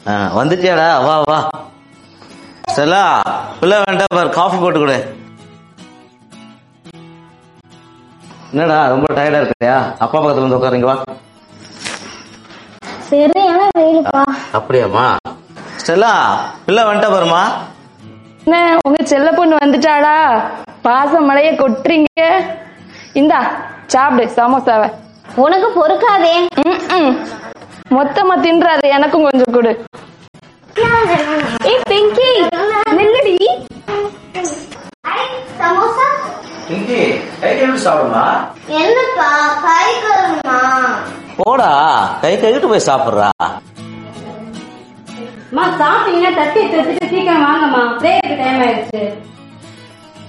ஆ, வந்துட்டியாடா வா வா ஸ்டெல்லா பிள்ளை வேண்டாம் பாரு காஃபி போட்டு கொடு என்னடா ரொம்ப டயர்டா இருக்கியா அப்பா பக்கத்துல வந்து உட்காருங்க வா சரியான வெயிலுப்பா அப்படியாம்மா ஸ்டெல்லா பிள்ளை வந்துட்டா பாருமா என்ன உங்க செல்ல பொண்ணு வந்துட்டாளா பாச மழைய கொட்டுறீங்க இந்தா சாப்பிடு சமோசாவை உனக்கு பொறுக்காதே ம்ம். மொத்தமா தின்றாது எனக்கும் கொஞ்சம் கொடு ஏய் பிங்கி நில்லுடி சமோசா இங்கே கை கழுவிட்டு சாப்பிடுமா என்னப்பா கை கழுவுமா போடா கை கழுவிட்டு போய் சாப்பிடுறா அம்மா சாப்பிட்டீங்கன்னா தட்டி எடுத்துட்டு சீக்கிரம் வாங்கம்மா பிரேயருக்கு டைம் ஆயிடுச்சு